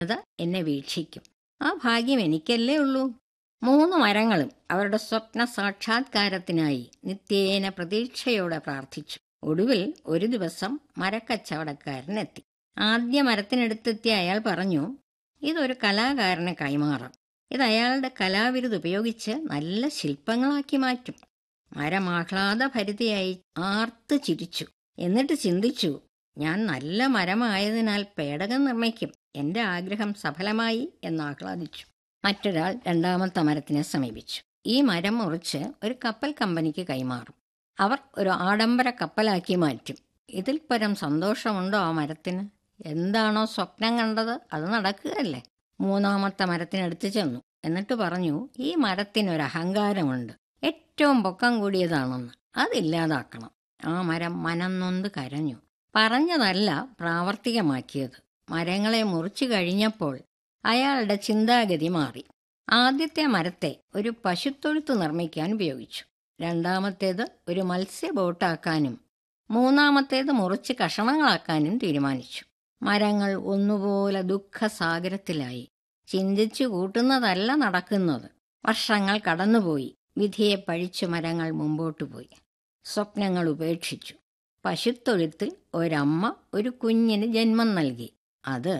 അത് എന്നെ വീക്ഷിക്കും ആ ഭാഗ്യം എനിക്കല്ലേ ഉള്ളൂ മൂന്ന് മരങ്ങളും അവരുടെ സ്വപ്ന സാക്ഷാത്കാരത്തിനായി നിത്യേന പ്രതീക്ഷയോടെ പ്രാർത്ഥിച്ചു ഒടുവിൽ ഒരു ദിവസം മരക്കച്ചവടക്കാരനെത്തി ആദ്യ മരത്തിനടുത്തെത്തിയ അയാൾ പറഞ്ഞു ഇതൊരു കലാകാരനെ കൈമാറാം ഇത് അയാളുടെ കലാവിരുത് ഉപയോഗിച്ച് നല്ല ശില്പങ്ങളാക്കി മാറ്റും മരം ആഹ്ലാദഭരിതയായി ആർത്ത് ചിരിച്ചു എന്നിട്ട് ചിന്തിച്ചു ഞാൻ നല്ല മരമായതിനാൽ പേടകം നിർമ്മിക്കും എന്റെ ആഗ്രഹം സഫലമായി എന്ന് ആഹ്ലാദിച്ചു മറ്റൊരാൾ രണ്ടാമത്തെ മരത്തിനെ സമീപിച്ചു ഈ മരം മുറിച്ച് ഒരു കപ്പൽ കമ്പനിക്ക് കൈമാറും അവർ ഒരു ആഡംബര കപ്പലാക്കി മാറ്റും ഇതിൽ പരം സന്തോഷമുണ്ടോ ആ മരത്തിന് എന്താണോ സ്വപ്നം കണ്ടത് അത് നടക്കുകയല്ലേ മൂന്നാമത്തെ മരത്തിനടുത്ത് ചെന്നു എന്നിട്ട് പറഞ്ഞു ഈ മരത്തിനൊരു അഹങ്കാരമുണ്ട് ഏറ്റവും പൊക്കം കൂടിയതാണെന്ന് അതില്ലാതാക്കണം ആ മരം മനംനൊന്ത് കരഞ്ഞു പറഞ്ഞതല്ല പ്രാവർത്തികമാക്കിയത് മരങ്ങളെ മുറിച്ചു കഴിഞ്ഞപ്പോൾ അയാളുടെ ചിന്താഗതി മാറി ആദ്യത്തെ മരത്തെ ഒരു പശുത്തൊഴുത്ത് നിർമ്മിക്കാൻ ഉപയോഗിച്ചു രണ്ടാമത്തേത് ഒരു മത്സ്യ ബോട്ടാക്കാനും മൂന്നാമത്തേത് മുറിച്ച് കഷണങ്ങളാക്കാനും തീരുമാനിച്ചു മരങ്ങൾ ഒന്നുപോലെ ദുഃഖസാഗരത്തിലായി ചിന്തിച്ചു കൂട്ടുന്നതല്ല നടക്കുന്നത് വർഷങ്ങൾ കടന്നുപോയി വിധിയെ പഴിച്ചു മരങ്ങൾ മുമ്പോട്ടു പോയി സ്വപ്നങ്ങൾ ഉപേക്ഷിച്ചു പശുത്തൊഴുത്തിൽ ഒരമ്മ ഒരു കുഞ്ഞിന് ജന്മം നൽകി അത്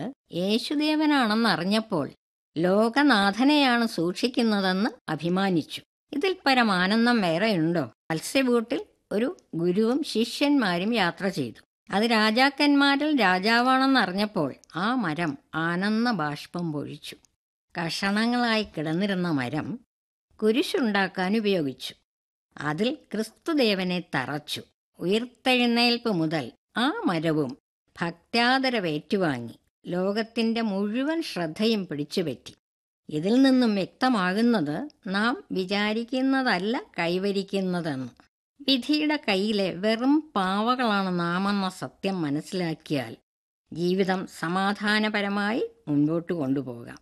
യേശുദേവനാണെന്നറിഞ്ഞപ്പോൾ ലോകനാഥനെയാണ് സൂക്ഷിക്കുന്നതെന്ന് അഭിമാനിച്ചു ഇതിൽ പരം ആനന്ദം വേറെയുണ്ടോ മത്സ്യബൂട്ടിൽ ഒരു ഗുരുവും ശിഷ്യന്മാരും യാത്ര ചെയ്തു അത് രാജാക്കന്മാരിൽ രാജാവാണെന്നറിഞ്ഞപ്പോൾ ആ മരം ആനന്ദ ബാഷ്പം പൊഴിച്ചു കഷണങ്ങളായി കിടന്നിരുന്ന മരം കുരിശുണ്ടാക്കാൻ ഉപയോഗിച്ചു അതിൽ ക്രിസ്തുദേവനെ തറച്ചു ഉയർത്തെഴുന്നേൽപ്പ് മുതൽ ആ മരവും ഭക്ത്യാദരവേറ്റുവാങ്ങി ലോകത്തിന്റെ മുഴുവൻ ശ്രദ്ധയും പിടിച്ചുപറ്റി ഇതിൽ നിന്നും വ്യക്തമാകുന്നത് നാം വിചാരിക്കുന്നതല്ല കൈവരിക്കുന്നതെന്ന് വിധിയുടെ കയ്യിലെ വെറും പാവകളാണ് നാമെന്ന സത്യം മനസ്സിലാക്കിയാൽ ജീവിതം സമാധാനപരമായി മുൻപോട്ട് കൊണ്ടുപോകാം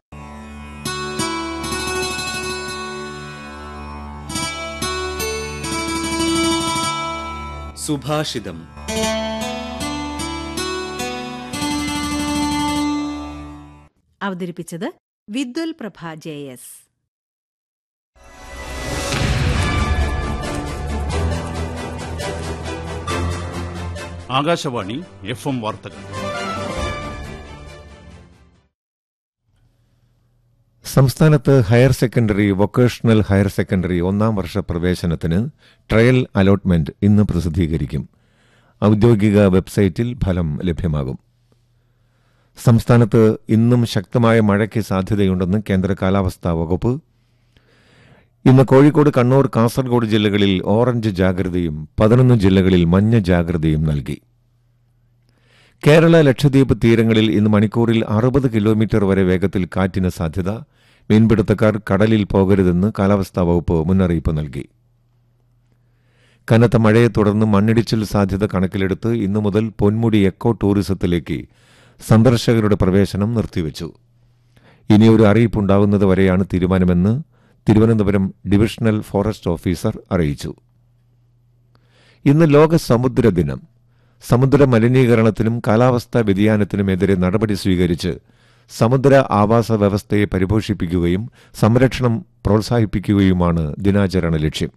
സുഭാഷിതം അവതരിപ്പിച്ചത് Vidwal Prabha J S Akashvani F M വാർത്തകൾ സംസ്ഥാനത്ത് higher secondary vocational higher secondary ഒന്നാം വർഷ പ്രവേശനത്തിന് ട്രയൽ അലോട്ട്മെന്റ് ഇന്ന് പ്രസിദ്ധീകരിക്കും ഔദ്യോഗിക വെബ്സൈറ്റിൽ ഫലം ലഭ്യമാകും സംസ്ഥാനത്ത് ഇന്നും ശക്തമായ മഴയ്ക്ക് സാധ്യതയുണ്ടെന്ന് കേന്ദ്ര കാലാവസ്ഥാ വകുപ്പ് ഇന്ന് കോഴിക്കോട് കണ്ണൂർ കാസർഗോഡ് ജില്ലകളിൽ ഓറഞ്ച് ജാഗ്രതയും പതിനൊന്ന് ജില്ലകളിൽ മഞ്ഞ ജാഗ്രതയും നൽകി കേരള ലക്ഷദ്വീപ് തീരങ്ങളിൽ ഇന്ന് മണിക്കൂറിൽ അറുപത് കിലോമീറ്റർ വരെ വേഗത്തിൽ കാറ്റിന് സാധ്യത മീൻപിടുത്തക്കാർ കടലിൽ പോകരുതെന്ന് കാലാവസ്ഥാ വകുപ്പ് മുന്നറിയിപ്പ് നൽകി കനത്ത മഴയെ തുടർന്ന് മണ്ണിടിച്ചിൽ സാധ്യത കണക്കിലെടുത്ത് ഇന്നു മുതൽ പൊന്മുടി എക്കോ ടൂറിസത്തിലേക്ക് സന്ദർശകരുടെ പ്രവേശനം നിർത്തിവച്ചു ഇനിയൊരു അറിയിപ്പുണ്ടാകുന്നത് വരെയാണ് തീരുമാനമെന്ന് തിരുവനന്തപുരം ഡിവിഷണൽ ഫോറസ്റ്റ് ഓഫീസർ അറിയിച്ചു ഇന്ന് ലോക സമുദ്ര ദിനം സമുദ്ര മലിനീകരണത്തിനും കാലാവസ്ഥാ വ്യതിയാനത്തിനുമെതിരെ നടപടി സ്വീകരിച്ച് സമുദ്ര ആവാസ വ്യവസ്ഥയെ പരിപോഷിപ്പിക്കുകയും സംരക്ഷണം പ്രോത്സാഹിപ്പിക്കുകയുമാണ് ദിനാചരണ ലക്ഷ്യം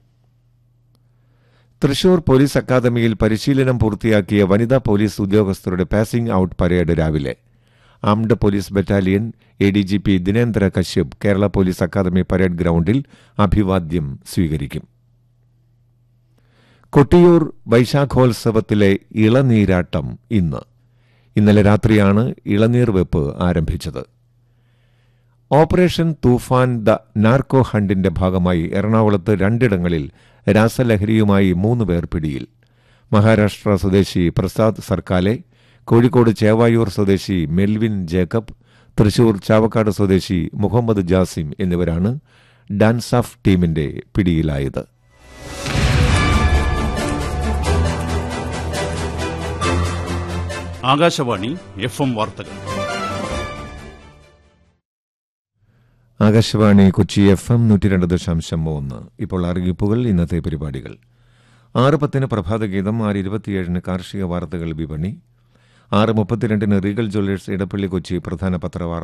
തൃശൂർ പോലീസ് അക്കാദമിയിൽ പരിശീലനം പൂർത്തിയാക്കിയ വനിതാ പോലീസ് ഉദ്യോഗസ്ഥരുടെ പാസിംഗ് ഔട്ട് പരേഡ് രാവിലെ armed police battalion A D G P Dinendra Kashyap Kerala police academy parade ഗ്രൌണ്ടിൽ അഭിവാദ്യം സ്വീകരിക്കും കൊട്ടിയൂർ വൈശാഖോത്സവത്തിലെ ഇളനീരാട്ടം ഇന്ന് ഇന്നലെ രാത്രിയാണ് ഇളനീർ വെപ്പ് ആരംഭിച്ചത് ഓപ്പറേഷൻ തൂഫാൻ ദ നാർക്കോ ഹണ്ടിന്റെ ഭാഗമായി എറണാകുളത്ത് രണ്ടിടങ്ങളിൽ രാസലഹരിയുമായി മൂന്ന് പേർ പിടിയിൽ മഹാരാഷ്ട്ര സ്വദേശി പ്രസാദ് സർക്കാലെ കോഴിക്കോട് ചേവായൂർ സ്വദേശി മെൽവിൻ ജേക്കബ് തൃശൂർ ചാവക്കാട് സ്വദേശി മുഹമ്മദ് ജാസിം എന്നിവരാണ് ഡാൻസാഫ് ടീമിന്റെ പിടിയിലായത് ആകാശവാണി എഫ് എം വാർത്തകൾ ആകാശവാണി കൊച്ചി എഫ് എം നൂറ്റി രണ്ട് ദശാംശം മൂന്ന് ഇപ്പോൾ അറിയിപ്പുകൾ ഇന്നത്തെ പരിപാടികൾ ആറ് പത്തിന് പ്രഭാതഗീതം ആറ് ഇരുപത്തിയേഴിന് കാർഷിക വാർത്തകൾ വിപണി ആറ് മുപ്പത്തിരണ്ടിന് റീഗൽ ജ്വല്ലേഴ്സ് ഇടപ്പള്ളി കൊച്ചി പ്രധാന പത്രവാർത്ത